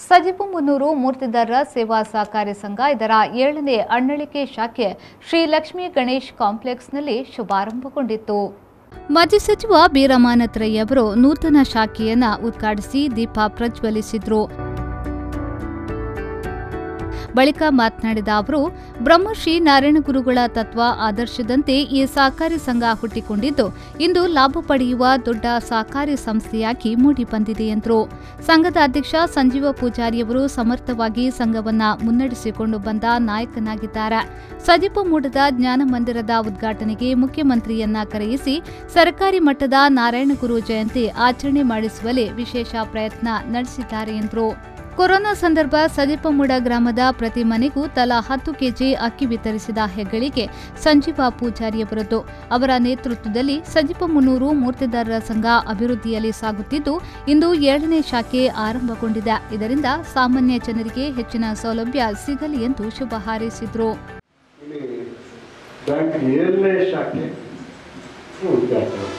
ಸಜಿಪು ಮುನ್ನೂರು ಮೂರ್ತಿದಾರರ ಸೇವಾ ಸಹಕಾರಿ ಸಂಘ ಇದರ ಏಳನೇ ಅಣ್ಣಳಿಕೆ ಶಾಖೆ ಶ್ರೀ ಲಕ್ಷ್ಮೀ ಗಣೇಶ್ ಕಾಂಪ್ಲೆಕ್ಸ್ನಲ್ಲಿ ಶುಭಾರಂಭಗೊಂಡಿತ್ತು ಮಾಜಿ ಸಚಿವ ಬೀರಮಾನತ್ ರೈ ಅವರು ನೂತನ ಶಾಖೆಯನ್ನ ಉದ್ಘಾಟಿಸಿ ದೀಪ ಪ್ರಜ್ವಲಿಸಿದ್ರು ಬಳಿಕ ಮಾತನಾಡಿದ ಅವರು ಬ್ರಹ್ಮಶ್ರೀ ನಾರಾಯಣ ಗುರುಗಳ ತತ್ವ ಆದರ್ಶದಂತೆ ಈ ಸಹಕಾರಿ ಸಂಘ ಹುಟ್ಟಿಕೊಂಡಿದ್ದು ಇಂದು ಲಾಭ ಪಡೆಯುವ ದೊಡ್ಡ ಸಹಕಾರಿ ಸಂಸ್ಥೆಯಾಗಿ ಮೂಡಿಬಂದಿದೆ ಎಂದರು ಸಂಘದ ಅಧ್ಯಕ್ಷ ಸಂಜೀವ ಪೂಜಾರಿಯವರು ಸಮರ್ಥವಾಗಿ ಸಂಘವನ್ನ ಮುನ್ನಡೆಸಿಕೊಂಡು ಬಂದ ನಾಯಕನಾಗಿದ್ದಾರೆ ಸಜಿಪ ಮೂಡದ ಜ್ಞಾನ ಮಂದಿರದ ಉದ್ಘಾಟನೆಗೆ ಮುಖ್ಯಮಂತ್ರಿಯನ್ನ ಕರೆಯಿಸಿ ಸರ್ಕಾರಿ ಮಟ್ಟದ ನಾರಾಯಣಗುರು ಜಯಂತಿ ಆಚರಣೆ ಮಾಡಿಸುವಲ್ಲಿ ವಿಶೇಷ ಪ್ರಯತ್ನ ನಡೆಸಿದ್ದಾರೆ ಎಂದರು ಕೊರೋನಾ ಸಂದರ್ಭ ಸಜಿಪಮೂಡ ಗ್ರಾಮದ ಪ್ರತಿ ಮನೆಗೂ ತಲಾ ಹತ್ತು ಕೆಜಿ ಅಕ್ಕಿ ವಿತರಿಸಿದ ಹೆಗ್ಗಳಿಕೆ ಸಂಜೀವ ಪೂಜಾರಿಯವರದ್ದು ಅವರ ನೇತೃತ್ವದಲ್ಲಿ ಸಜಿಪಮುನ್ನೂರು ಮೂರ್ತಿದಾರರ ಸಂಘ ಅಭಿವೃದ್ಧಿಯಲ್ಲಿ ಸಾಗುತ್ತಿದ್ದು ಇಂದು ಏಳನೇ ಶಾಖೆ ಆರಂಭಗೊಂಡಿದೆ ಇದರಿಂದ ಸಾಮಾನ್ಯ ಜನರಿಗೆ ಹೆಚ್ಚಿನ ಸೌಲಭ್ಯ ಸಿಗಲಿ ಎಂದು ಶುಭ ಹಾರೈಸಿದರು ಇಲ್ಲಿ ಬ್ಯಾಂಕ್ ಏಳನೇ ಶಾಖೆ ಉದ್ಘಾಟನೆ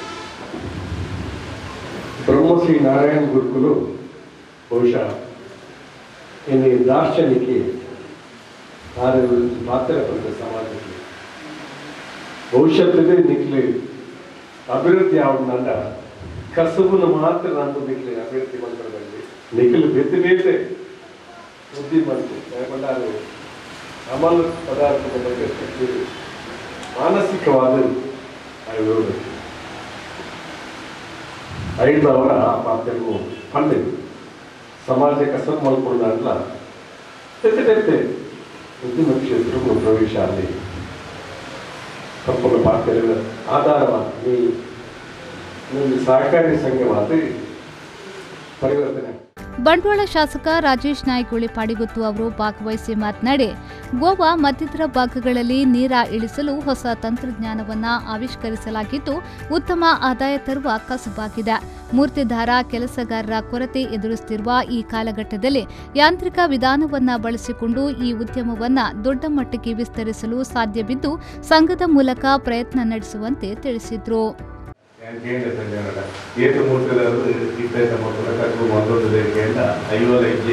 ಬ್ರಹ್ಮಶ್ರೀ ನಾರಾಯಣ ಗುರುಕುಲು ಬಹುಶಃ ಇನ್ನು ದಾರ್ಶನಿಕೆ ಆರು ಮಾತ್ರ ಬಂದ ಸಮಾಜಕ್ಕೆ ಭವಿಷ್ಯತ್ತಿದೆ ನಿಕ್ಲಿ ಅಭಿವೃದ್ಧಿ ಅವನನ್ನ ಕಸಬನ್ನು ಮಾತ್ರ ನಂಬುದಿಕ್ಲಿ ಅಭಿವೃದ್ಧಿ ಮಂತ್ರದಲ್ಲಿ ನಿಖಿಲ್ ಬೆತ್ತು ಬೇತೆ ಬುದ್ಧಿಮಂತು ಯಾಕಂದ್ರೆ ಅಮಲು ಪದಾರ್ಥದ ಬಗ್ಗೆ ಶಕ್ತಿ ಮಾನಸಿಕವಾದ ಅಭಿವೃದ್ಧಿ ಐದು ಅವರ ಮಾತನ್ನು ಪಂಡಿತ್ ಸಮಾಜ ಕಸಬ್ ಮಲ್ಕೊಂಡ ಅಲ್ಲ ತೆತ್ತೆ ಉದ್ಯಮ ಕ್ಷೇತ್ರಕ್ಕೂ ಪ್ರವೇಶ ಅಲ್ಲಿ ತಪ್ಪನ್ನು ಪಾತ್ರದ ಆಧಾರವಾಗಿ ನೀವು ಸಹಕಾರಿ ಸಂಘವಾದ ಪರಿವರ್ತನೆ ಬಂಟ್ವಾಳ ಶಾಸಕ ರಾಜೇಶ್ ನಾಯ್ಕ್ ಉಳಿಪಾಡಿಗುತ್ತು ಅವರು ಭಾಗವಹಿಸಿ ಮಾತನಾಡಿ ಗೋವಾ ಮತ್ತಿತರ ಭಾಗಗಳಲ್ಲಿ ನೀರ ಇಳಿಸಲು ಹೊಸ ತಂತ್ರಜ್ಞಾನವನ್ನ ಆವಿಷ್ಕರಿಸಲಾಗಿದ್ದು ಉತ್ತಮ ಆದಾಯ ತರುವ ಕಸುಬಾಗಿದೆ ಮೂರ್ತಿಧಾರ ಕೆಲಸಗಾರರ ಕೊರತೆ ಎದುರಿಸುತ್ತಿರುವ ಈ ಕಾಲಘಟ್ಟದಲ್ಲಿ ಯಾಂತ್ರಿಕ ವಿಧಾನವನ್ನ ಬಳಸಿಕೊಂಡು ಈ ಉದ್ಯಮವನ್ನ ದೊಡ್ಡ ಮಟ್ಟಕ್ಕೆ ವಿಸ್ತರಿಸಲು ಸಾಧ್ಯವಿದ್ದು ಸಂಘದ ಮೂಲಕ ಪ್ರಯತ್ನ ನಡೆಸುವಂತೆ ತಿಳಿಸಿದ್ರು ഞാൻ കേന്ദ്ര സംഘടന ഏത് മൂർത്തിലാറ് ഇത്തരത്തെ മക്കളൊക്കെ മൊത്തത്തിലേക്കേണ്ട ಐವಲ ಹೆಜ್ಜೆ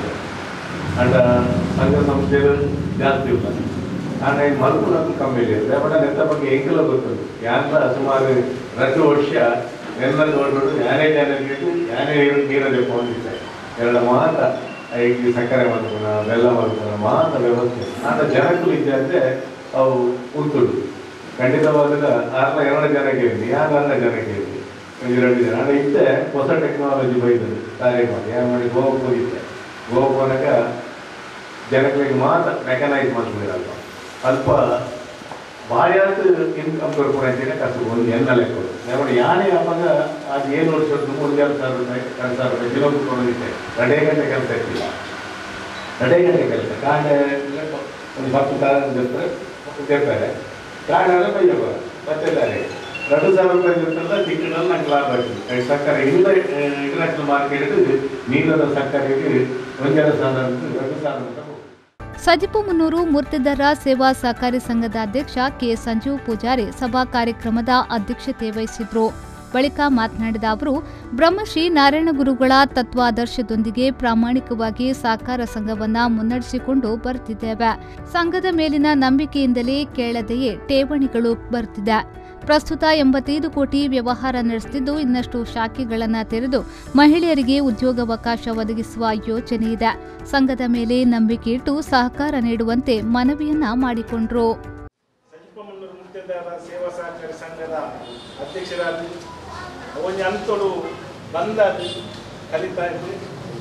ಅಂಡ ಸಂಘ ಸಂಸ್ಥೆಗಳು ಜಾಸ್ತಿ ಇಲ್ಲ ಆಂಡ ಈ ಮಲ್ಪುನಕ್ಕೂ ಕಮ್ಮಿ ಇಲ್ಲ ಲೇಪಟ ನೆತ್ತ ಬಗ್ಗೆ ಎಂಕಲ ಗೊತ್ತದು ಯಾಂತ ಸುಮಾರು ಎರಡು ವರ್ಷ ಎಲ್ಲ ನೋಡ್ಬಿಟ್ಟು ಯಾರೇ ಜನರಿಗೆ ಯಾರೇ ನೀರಲ್ಲಿ ಪೋಂದಿದ್ದೆ ಎರಡು ಮಾತ್ರ ಈ ಸಕ್ಕರೆ ಮಾಡ್ಕೋಣ ಬೆಲ್ಲ ಮಾಡ್ಕೋಣ ಮಾತ್ರ ವ್ಯವಸ್ಥೆ ಆತ ಜನಕ್ಕೂ ಇದ್ದಂತೆ ಅವು ಉಂಟುಡು ಖಂಡಿತವಾದ ಆರ್ಲ ಎರಡು ಜನ ಕೇಳಿ ಯಾರು ಅರ್ಧ ಜನ ಕೇಳಿ ಒಂದು ಎರಡು ಜನ ಆದ್ರೆ ಇತ್ತೆ ಹೊಸ ಟೆಕ್ನಾಲಜಿ ಬೈದರು ಕಾರ್ಯ ಮಾಡಿ ಯಾರು ಮಾಡಿ ಗೋವಾಕ್ಕೆ ಹೋಗಿದ್ದೆ ಗೋವಾಕ್ಕೆ ಹೋದಾಗ ಜನಗಳಿಗೆ ಮಾತ್ರ ಮೆಕನೈಸ್ ಮಾಡ್ಕೊಂಡಿರಲ್ಲ ಅಲ್ಪ ಭಾರಿಯಾದ ಇನ್ಕಮ್ ಕೊಡ್ಕೊಂಡಂತೇನೆ ಕಷ್ಟ ಒಂದು ಎನ್ನ ಲೆಕ್ಕ ನೋಡಿ ಯಾನೇ ಅವಾಗ ಅದು ಏನು ವರ್ಷ ಮೂರು ಎರಡು ಸಾವಿರ ರೂಪಾಯಿ ಎರಡು ಸಾವಿರ ರೂಪಾಯಿ ಕಿಲೋಮೀಟರ್ ಕೊಡೋದಿತ್ತೆ ಎರಡೇ ಗಂಟೆ ಕೆಲಸ ಇರ್ತಿಲ್ಲ ಎರಡೇ ಗಂಟೆ ಕೆಲಸ ಕಾಂಡೆ ಒಂದು ಹತ್ತು ಸಾವಿರ ಇರ್ತಾರೆ ಇರ್ತಾರೆ ಕಾರಣ ಪೈಜ ಮತ್ತೆಲ್ಲಾರೆ ಎರಡು ಸಾವಿರ ರೂಪಾಯಿ ಇರ್ತಲ್ಲ ತಿಂಗಳಲ್ಲಿ ನಂಗೆ ಲಾಭ ಆಗ್ತದೆ ಸಕ್ಕರೆ ಇಲ್ಲ ಇಂಟರ್ನ್ಯಾಷನಲ್ ಮಾರ್ಕೆಟ್ ನೀರದ ಸಕ್ಕರೆಗೆ ಒಂದೆರಡು ಸಾವಿರ ಎರಡು ಸಾವಿರ ರೂಪಾಯಿ ಸಜಿಪು ಮುನ್ನೂರು ಮೂರ್ತಿದಾರ ಸೇವಾ ಸಹಕಾರಿ ಸಂಘದ ಅಧ್ಯಕ್ಷ ಕೆ ಸಂಜೀವ್ ಪೂಜಾರಿ ಸಭಾ ಕಾರ್ಯಕ್ರಮದ ಅಧ್ಯಕ್ಷತೆ ವಹಿಸಿದ್ರು ಬಳಿಕ ಮಾತನಾಡಿದ ಅವರು ಬ್ರಹ್ಮಶ್ರೀ ನಾರಾಯಣ ಗುರುಗಳ ತತ್ವಾದರ್ಶದೊಂದಿಗೆ ಪ್ರಾಮಾಣಿಕವಾಗಿ ಸಹಕಾರ ಸಂಘವನ್ನ ಮುನ್ನಡೆಸಿಕೊಂಡು ಬರುತ್ತಿದ್ದೇವೆ ಸಂಘದ ಮೇಲಿನ ನಂಬಿಕೆಯಿಂದಲೇ ಕೇಳದೆಯೇ ಠೇವಣಿಗಳು ಬರುತ್ತಿದೆ ಪ್ರಸ್ತುತ ಎಂಬತ್ತೈದು ಕೋಟಿ ವ್ಯವಹಾರ ನಡೆಸುತ್ತಿದ್ದು ಇನ್ನಷ್ಟು ಶಾಖೆಗಳನ್ನು ತೆರೆದು ಮಹಿಳೆಯರಿಗೆ ಉದ್ಯೋಗಾವಕಾಶ ಒದಗಿಸುವ ಯೋಜನೆ ಇದೆ ಸಂಘದ ಮೇಲೆ ನಂಬಿಕೆ ಇಟ್ಟು ಸಹಕಾರ ನೀಡುವಂತೆ ಮನವಿಯನ್ನ ಮಾಡಿಕೊಂಡ್ರು ಸಜಿಪಮಲ್ಲೂರು ಮುಖ್ಯದಾರ ಸೇವಾ ಸಹಕಾರಿ ಸಂಘದ ಅಧ್ಯಕ್ಷರಾಗಿ ಒಂದು ಹಂತೋಡು ಬಂದಾಗಿ ಕಲಿತಾ ಇದ್ವಿ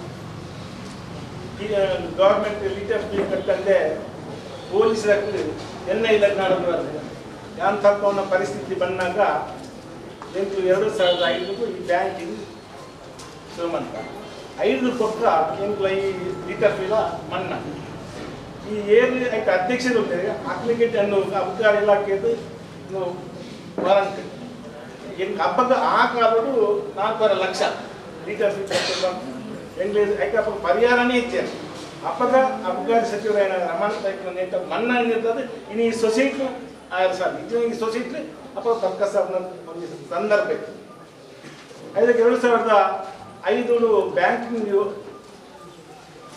ಈಗ ಗೌರ್ಮೆಂಟ್ ಲೀಟರ್ ಫೀ ಕಟ್ಟಂತೆ ಪೊಲೀಸರಲ್ಲಿ ಎನ್ ಐ ಲಗ್ನಾಡಲು ಯಾಂತಪ್ಪವನ್ನ ಪರಿಸ್ಥಿತಿ ಬಂದಾಗ ಎಂಟು ಎರಡು ಸಾವಿರದ ಐದು ಈ ಬ್ಯಾಂಕಿಂಗ್ ಶ್ರೀಮಂತ ಐದು ಕೊಟ್ಟ ಎಂಟು ಐ ಲೀಟರ್ ಫೀಲ ಮನ್ನಾ ಈ ಏನು ಆಯ್ತು ಅಧ್ಯಕ್ಷರು ಅಪ್ಲಿಕೇಟ್ ಅನ್ನು ಅಧಿಕಾರ ಇಲಾಖೆದು ವಾರಂಟ್ ಏನು ಹಬ್ಬದ ಆ ಕಾಲಡು ನಾಲ್ಕೂವರೆ ಲಕ್ಷ ಲೀಟರ್ ಎಂಗ್ಲೇಜ್ ಯಾಕೆ ಪರಿಹಾರನೇ ಇತ್ತೆ ಅಪ್ಪಗ ಅಬಕಾರಿ ಸಚಿವರಾಯನ ರಮಾನ್ ತಾಯ್ಕ ನೆಟ್ಟ ಮನ್ನಾ ಇರ್ತದೆ ಇನ್ನು ಈ ಸೊಸೈಟಿ ಸರ್ ಇದು ಈ ಸೊಸೈಟಿ ಅಪ್ಪ ಬರ್ಕಸ್ ಒಂದು ಸಂದರ್ಭ ಇತ್ತು ಅದಕ್ಕೆ ಎರಡು ಸಾವಿರದ ಐದು ಬ್ಯಾಂಕಿಂಗ್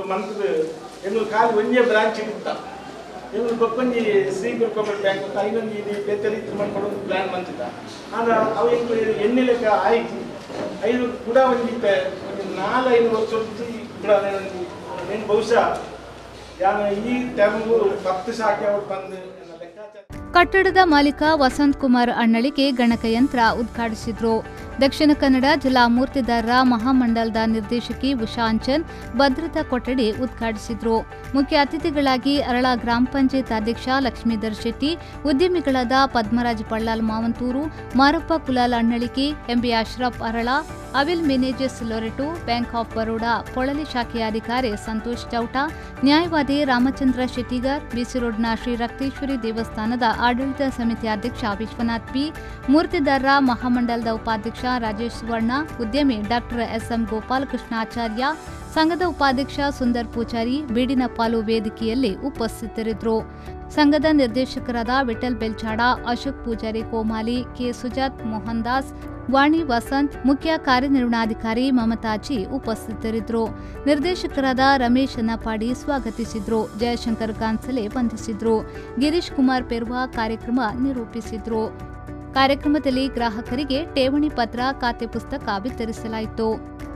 ಒಂದು ಮಂತ್ರದ ಎಂಗಳು ಖಾಲಿ ಒಂದೇ ಬ್ರಾಂಚ್ ಇತ್ತ ಎಂಗಳು ಕೊಕ್ಕೊಂಜಿ ಶ್ರೀಗುರು ಕೋಪರೇಟಿವ್ ಬ್ಯಾಂಕ್ ಅಂತ ಐನೊಂದು ಇದು ಬೆತ್ತರಿ ಮಾಡ್ಕೊಂಡು ಒಂದು ಪ್ಲಾನ್ ಮಂತಿದ್ದ ಆದ್ರೆ ಅವು ಎಂಗಳು ಎಣ್ಣೆ ಲೆಕ್ಕ ಆಯ್ತು ಐದು ಕೂಡ ಒಂದು ಒಂದು ನಾಲ್ಕು ಐದು ವರ್ಷ ಕೂಡ ಏನು ಬಹುಶಃ ಯಾನ ಈ ಟೈಮ್ಗೂ ಪತ್ತು ಶಾಖೆ ಅವ್ರು ಬಂದು ಎನ್ನ ಲೆಕ್ಕಾಚಾರ ಕಟ್ಟಡದ ಮಾಲೀಕ ವಸಂತ್ ಕುಮಾರ್ ಅಣ್ಣಳಿಗೆ ಗಣಕಯಂತ್ರ ಉದ್ಘಾಟಿಸಿದ್ರು ದಕ್ಷಿಣ ಕನ್ನಡ ಜಿಲ್ಲಾ ಮೂರ್ತಿದಾರರ ಮಹಾಮಂಡಲದ ನಿರ್ದೇಶಕಿ ಉಷಾ ಅಂಚನ್ ಭದ್ರತಾ ಕೊಠಡಿ ಉದ್ಘಾಟಿಸಿದ್ರು ಮುಖ್ಯ ಅತಿಥಿಗಳಾಗಿ ಅರಳ ಗ್ರಾಮ ಪಂಚಾಯತ್ ಅಧ್ಯಕ್ಷ ಲಕ್ಷ್ಮೀಧರ್ ಶೆಟ್ಟಿ ಉದ್ಯಮಿಗಳಾದ Padmaraj Pallal Mavanthur Marappa Kulal Annalike MB Ashraf Arala Avil Menezes Loretto bank of Baroda Polali ಶಾಖೆಯ ಅಧಿಕಾರಿ ಸಂತೋಷ್ ಚೌಟಾ ನ್ಯಾಯವಾದಿ ರಾಮಚಂದ್ರ ಶೆಟ್ಟಿಗರ್ ಬಿಸಿ ರೋಡ್ನ ಶ್ರೀ ರಕ್ತೇಶ್ವರಿ ದೇವಸ್ಥಾನದ ಆಡಳಿತ ಸಮಿತಿ ಅಧ್ಯಕ್ಷ ವಿಶ್ವನಾಥ್ ಪಿ ಮೂರ್ತಿದಾರರ ಮಹಾಮಂಡಲದ ಉಪಾಧ್ಯಕ್ಷ ರಾಜೇಶ್ ಸುವರ್ಣ ಉದ್ಯಮಿ ಡಾಕ್ಟರ್ ಎಸ್ಎಂ ಗೋಪಾಲಕೃಷ್ಣಾಚಾರ್ಯ ಸಂಘದ ಉಪಾಧ್ಯಕ್ಷ ಸುಂದರ್ ಪೂಜಾರಿ ಬೀಡಿನ ಪಾಲು ವೇದಿಕೆಯಲ್ಲಿ ಉಪಸ್ಥಿತರಿದ್ದರು ಸಂಘದ ನಿರ್ದೇಶಕರಾದ ವಿಠಲ್ ಬೆಲ್ಚಾಡ ಅಶೋಕ್ ಪೂಜಾರಿ ಕೋಮಾಲಿ ಕೆ ಸುಜಾತ್ ಮೋಹನ್ ದಾಸ್ ವಾಣಿ ವಸಂತ್ ಮುಖ್ಯ ಕಾರ್ಯನಿರ್ವಹಣಾಧಿಕಾರಿ ಮಮತಾಜಿ ಉಪಸ್ಥಿತರಿದ್ದರು ನಿರ್ದೇಶಕರಾದ ರಮೇಶ್ ನಪಾಡಿ ಸ್ವಾಗತಿಸಿದ್ರು ಜಯಶಂಕರ್ ಕಾನ್ಸಲೆ ವಂದಿಸಿದ್ರು ಗಿರೀಶ್ ಕುಮಾರ್ ಪೆರ್ವಾ ಕಾರ್ಯಕ್ರಮ ನಿರೂಪಿಸಿದ್ರು ಕಾರ್ಯಕ್ರಮದಲ್ಲಿ ಗ್ರಾಹಕರಿಗೆ ಠೇವಣಿ ಪತ್ರ ಖಾತೆ ಪುಸ್ತಕ ವಿತರಿಸಲಾಯಿತು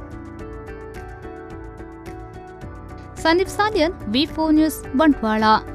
ಸಂದೀಪ್ ಸಾಲಿಯನ್ ವಿ ನ್ಯೂಸ್ ಬಂಟ್ವಾಳ